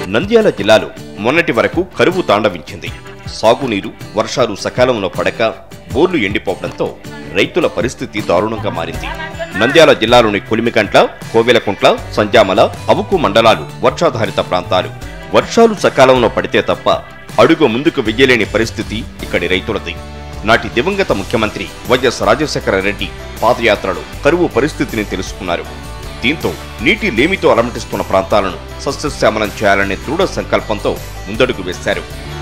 నంద్యాల జిల్లాలో మొన్నటి వరకు కరువు తాండవించింది సాగునీరు వర్షాలు సకాలంలో పడక బోర్లు ఎండిపోవడంతో రైతుల పరిస్థితి దారుణంగా మారింది నంద్యాల జిల్లాలోని కొలిమికంట్ల కోవెలకుంట్ల సంజామల అవుకు మండలాలు వర్షాధారిత ప్రాంతాలు వర్షాలు సకాలంలో పడితే తప్ప అడుగు ముందుకు వెయ్యలేని పరిస్థితి ఇక్కడి రైతులది నాటి దివంగత ముఖ్యమంత్రి వైఎస్ రాజశేఖర రెడ్డి పాదయాత్రలో కరువు పరిస్థితిని తెలుసుకున్నారు దీంతో నీటి లేమితో అలమటిస్తున్న ప్రాంతాలను సస్యశ్యామలం చేయాలనే దృఢ సంకల్పంతో ముందడుగు వేశారు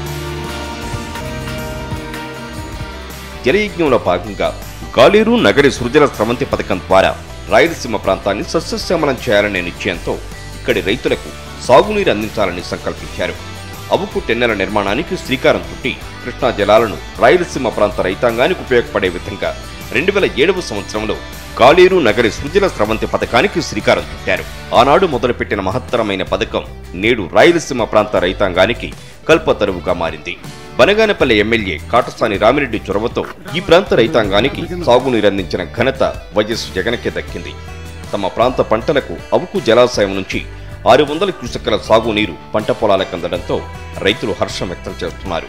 జలయజ్ఞంలో భాగంగా గాలేరు నగరి సృజల స్రవంతి పథకం ద్వారా రాయలసీమ ప్రాంతాన్ని సస్యశ్యామలం చేయాలనే నిశ్చయంతో ఇక్కడి రైతులకు సాగునీరు అందించాలని సంకల్పించారు అవుకు టెన్నెల నిర్మాణానికి శ్రీకారం చుట్టి కృష్ణా జలాలను రాయలసీమ ప్రాంత రైతాంగానికి ఉపయోగపడే విధంగా రెండు వేల ఏడవ సంవత్సరంలో గాలేరు నగరి సృజల స్రవంతి పథకానికి శ్రీకారం చుట్టారు ఆనాడు మొదలుపెట్టిన మహత్తరమైన పథకం నేడు రాయలసీమ ప్రాంత రైతాంగానికి కల్పతరువుగా మారింది బనగానపల్లి ఎమ్మెల్యే కాటసాని రామిరెడ్డి చొరవతో ఈ ప్రాంత రైతాంగానికి సాగునీరు అందించిన ఘనత వైఎస్ జగన్కే దక్కింది తమ ప్రాంత పంటలకు అవుకు జలాశయం నుంచి ఆరు వందల క్యూసెక్కుల సాగునీరు పంట పొలాలకు అందడంతో రైతులు హర్షం వ్యక్తం చేస్తున్నారు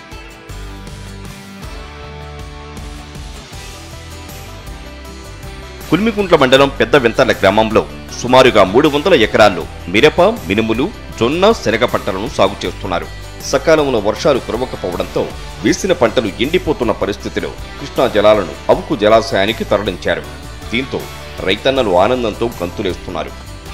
కుల్మికుంట్ల మండలం పెద్ద వెంతర్ల గ్రామంలో సుమారుగా మూడు వందల ఎకరాల్లో మిరప మినుములు జొన్న శనగ పంటలను సాగు చేస్తున్నారు సకాలంలో వర్షాలు కురవకపోవడంతో వేసిన పంటలు ఎండిపోతున్న పరిస్థితిలో కృష్ణా జలాలను అవుకు జలాశయానికి తరలించారు దీంతో రైతన్నలు ఆనందంతో గంతులేస్తున్నారు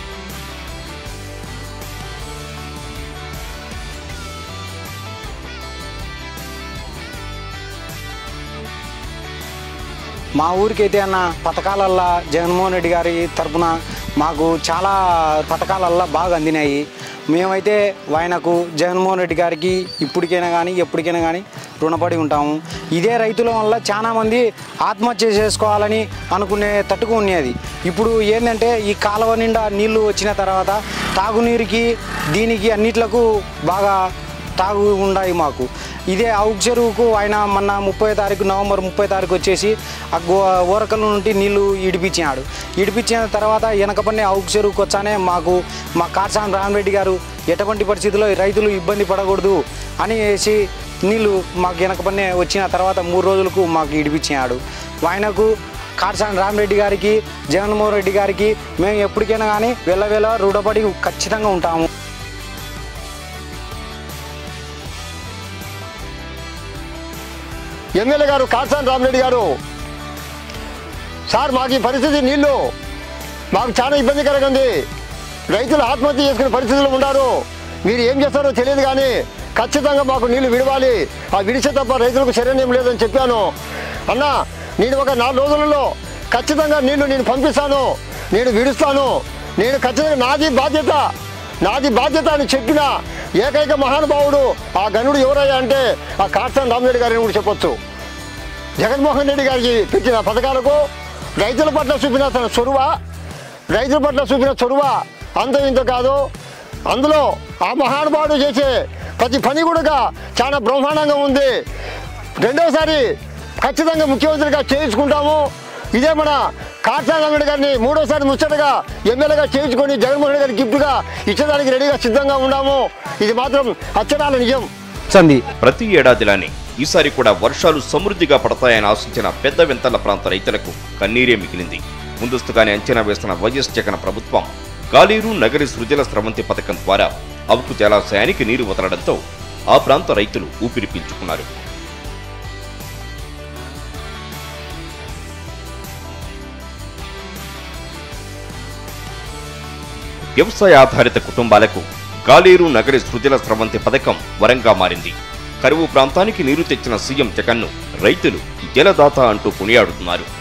మా ఊరికైతే అన్న పథకాలల్లా జగన్మోహన్ రెడ్డి గారి తరపున మాకు చాలా పథకాలల్లా బాగా అందినాయి మేమైతే ఆయనకు జగన్మోహన్ రెడ్డి గారికి ఇప్పటికైనా కానీ ఎప్పటికైనా కానీ రుణపడి ఉంటాము ఇదే రైతుల వల్ల చాలామంది ఆత్మహత్య చేసుకోవాలని అనుకునే తట్టుకు ఉండేది ఇప్పుడు ఏంటంటే ఈ కాలువ నిండా నీళ్లు వచ్చిన తర్వాత తాగునీరుకి దీనికి అన్నిట్లకు బాగా తాగు ఉన్నాయి మాకు ఇదే అవుక్ చెరువుకు ఆయన మొన్న ముప్పై తారీఖు నవంబర్ ముప్పై తారీఖు వచ్చేసి ఆ గో ఊరకల నుండి నీళ్లు ఇడిపించాడు ఇడిపించిన తర్వాత వెనకపన్నే అవుక్ చెరువుకు వచ్చానే మాకు మా కాట్సాన్ రామరెడ్డి గారు ఎటువంటి పరిస్థితుల్లో రైతులు ఇబ్బంది పడకూడదు అని వేసి నీళ్లు మాకు వెనకపన్నే వచ్చిన తర్వాత మూడు రోజులకు మాకు ఇడిపించాడు ఆయనకు కాట్సాన్ రామరెడ్డి గారికి జగన్మోహన్ రెడ్డి గారికి మేము ఎప్పటికైనా కానీ వెళ్ళవేళ రుణపడి ఖచ్చితంగా ఉంటాము ఎమ్మెల్యే గారు కాట్సాని రామరెడ్డి గారు సార్ మాకు ఈ పరిస్థితి నీళ్లు మాకు చాలా ఇబ్బందికరంగా ఉంది రైతులు ఆత్మహత్య చేసుకునే పరిస్థితులు ఉన్నారు మీరు ఏం చేస్తారో తెలియదు కానీ ఖచ్చితంగా మాకు నీళ్లు విడవాలి ఆ విడిచే తప్ప రైతులకు శరణ్యం లేదని చెప్పాను అన్న నేను ఒక నాలుగు రోజులలో ఖచ్చితంగా నీళ్లు నేను పంపిస్తాను నేను విడుస్తాను నేను ఖచ్చితంగా నాది బాధ్యత నాది బాధ్యత అని చెప్పిన ఏకైక మహానుభావుడు ఆ గనుడు ఎవరయ్యా అంటే ఆ కాట్సాని రామరెడ్డి గారిని కూడా చెప్పొచ్చు జగన్మోహన్ రెడ్డి గారికి పెట్టిన పథకాలకు రైతుల పట్ల చూపిన తన చొరువ రైతుల పట్ల చూపిన చొరువ అంత ఇంత కాదు అందులో ఆ మహానుభావుడు చేసే ప్రతి పని కూడా చాలా బ్రహ్మాండంగా ఉంది రెండోసారి ఖచ్చితంగా ముఖ్యమంత్రిగా చేయించుకుంటాము ఇదే మన కాట్సాగంగడి గారిని మూడోసారి ముచ్చటగా ఎమ్మెల్యేగా చేయించుకొని జగన్మోహన్ రెడ్డి గారి గిఫ్ట్గా ఇచ్చడానికి రెడీగా సిద్ధంగా ఉన్నాము ఇది మాత్రం అచ్చడాల నిజం సంది ప్రతి ఏడాదిలానే ఈసారి కూడా వర్షాలు సమృద్ధిగా పడతాయని ఆశించిన పెద్ద వెంతర్ల ప్రాంత రైతులకు కన్నీరే మిగిలింది ముందస్తుగానే అంచనా వేస్తున్న వైఎస్ జగన్ ప్రభుత్వం గాలేరు నగరి సృజల స్రవంతి పథకం ద్వారా అవుకు జలాశయానికి నీరు వదలడంతో ఆ ప్రాంత రైతులు ఊపిరి పీల్చుకున్నారు వ్యవసాయ ఆధారిత కుటుంబాలకు గాలేరు నగరి సృజల స్రవంతి పథకం వరంగా మారింది కరువు ప్రాంతానికి నీరు తెచ్చిన సీఎం జగన్ను రైతులు జలదాత అంటూ కొనియాడుతున్నారు